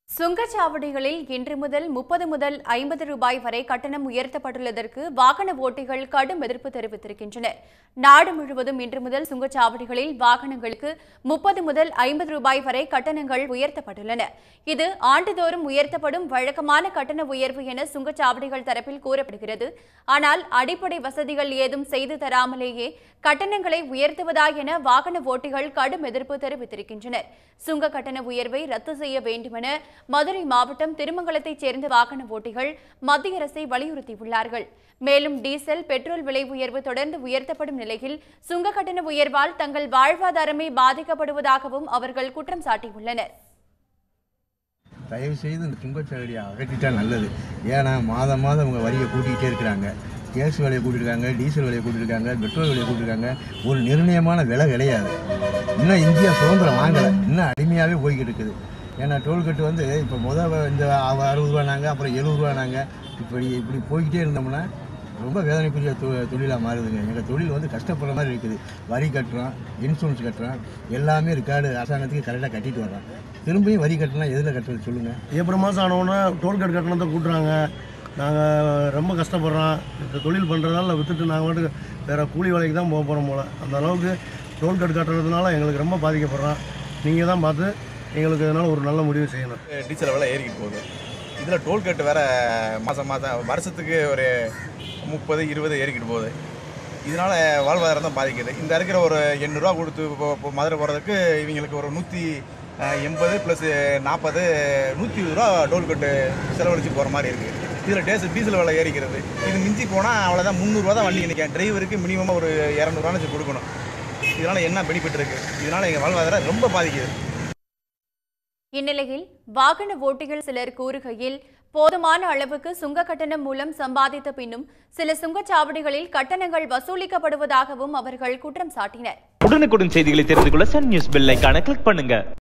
சுங்கச்சாவடிகளில் இன்று முதல் முப்பது முதல் ஐம்பது ரூபாய் வரை கட்டணம் உயர்த்தப்பட்டுள்ளதற்கு வாகன ஓட்டிகள் கடும் எதிர்ப்பு தெரிவித்திருக்கின்றனர் நாடு முழுவதும் இன்று முதல் சுங்கச்சாவடிகளில் வாகனங்களுக்கு முப்பது முதல் ஐம்பது ரூபாய் வரை கட்டணங்கள் உயர்த்தப்பட்டுள்ளன இது ஆண்டுதோறும் உயர்த்தப்படும் வழக்கமான கட்டண உயர்வு என சுங்கச்சாவடிகள் தரப்பில் கூறப்படுகிறது ஆனால் அடிப்படை வசதிகள் ஏதும் செய்து தராமலேயே கட்டணங்களை உயர்த்துவதா என வாகன ஓட்டிகள் கடும் எதிர்ப்பு தெரிவித்திருக்கின்றனர் சுங்க கட்டண உயர்வை ரத்து செய்ய வேண்டுமென மதுரை மாவட்டம் திருமங்கலத்தைச் சேர்ந்த வாகன ஓட்டிகள் மத்திய அரசை வலியுறுத்தியுள்ளார்கள் மேலும் டீசல் பெட்ரோல் விலை உயர்வு தொடர்ந்து உயர்த்தப்படும் நிலையில் சுங்க கட்டண உயர்வால் தங்கள் வாழ்வாதாரமே பாதிக்கப்படுவதாகவும் அவர்கள் குற்றம் சாட்டியுள்ளனர் தயவு செய்து இந்த சுங்கச்சாவடியை அகற்றிட்டா நல்லது ஏன்னா மாதம் மாதம் அவங்க வரியை கூட்டிகிட்டே இருக்கிறாங்க கேஸ் விலையை கூட்டியிருக்காங்க டீசல் விலையை கூட்டியிருக்காங்க பெட்ரோல் விலையை கூட்டியிருக்காங்க ஒரு நிர்ணயமான விலை கிடையாது இன்னும் இந்தியா சுதந்திரம் வாங்கலை இன்னும் அடிமையாகவே போய்கிட்டு இருக்குது ஏன்னா டோல்கேட் வந்து இப்போ முதல் இந்த அவ- அறுபது ரூபானாங்க அப்புறம் எழுபது ரூபானாங்க இப்படி இப்படி போய்கிட்டே இருந்தோம்னா ரொம்ப வேதனைக்குரிய தொ தொழிலாக மாறுதுங்க எங்கள் தொழில் வந்து கஷ்டப்படுற மாதிரி இருக்குது வரி கட்டுறோம் இன்சூரன்ஸ் கட்டுறோம் எல்லாமே ரெக்கார்டு அரசாங்கத்துக்கு கரெக்டாக கட்டிட்டு வர்றோம் திரும்பியும் வரி கட்டினா எதில் கட்டுறது சொல்லுங்கள் ஏப்ரல் மாதம் ஆனவுடனே டோல்கேட் கட்டணத்தை கூட்டுறாங்க நாங்கள் ரொம்ப கஷ்டப்படுறோம் இந்த தொழில் பண்ணுறதால விற்றுட்டு நாங்கள் மட்டும் வேறு கூலி வேலைக்கு தான் போக போகிறோம் போல் அந்த அளவுக்கு டோல்கேட் கட்டுறதுனால எங்களுக்கு ரொம்ப பாதிக்கப்படுறோம் நீங்கள் தான் பார்த்து எங்களுக்கு இதனால் ஒரு நல்ல முடிவு செய்யணும் டீசல் விலை ஏறிக்கிட்டு போகுது இதில் டோல்கேட் வேறு மாதம் மாதம் வருஷத்துக்கு ஒரு முப்பது இருபது ஏறிக்கிட்டு போகுது இதனால் வாழ்வாதாரம் தான் பாதிக்குது இந்த இருக்கிற ஒரு எண்ணூறுரூவா கொடுத்து இப்போ இப்போ மதுரை போகிறதுக்கு இவங்களுக்கு ஒரு நூற்றி எண்பது ப்ளஸ் நாற்பது நூற்றி இருபது ரூபா டோல்கேட்டு செலவழித்து போகிற மாதிரி இருக்குது இதில் டேஸ் டீசல் விலை ஏறிக்கிறது இது மிஞ்சி போனால் அவ்வளோதான் முந்நூறுரூவா தான் வண்டி நிற்கும் டிரைவருக்கு மினிமமாக ஒரு இரநூறுவான்னு கொடுக்கணும் இதனால் என்ன பெனிஃபிட் இருக்குது இதனால் எங்கள் வாழ்வாதாரம் ரொம்ப பாதிக்குது இந்நிலையில் வாகன ஓட்டிகள் சிலர் கூறுகையில் போதுமான அளவுக்கு சுங்க கட்டணம் மூலம் சம்பாதித்த பின்னும் சில சுங்கச்சாவடிகளில் கட்டணங்கள் வசூலிக்கப்படுவதாகவும் அவர்கள் குற்றம் சாட்டினர் உடனுக்குடன் செய்திகளை தெரிந்து கொள்ள சன் நியூஸ் பெல் ஐகானை கிளிக் பண்ணுங்க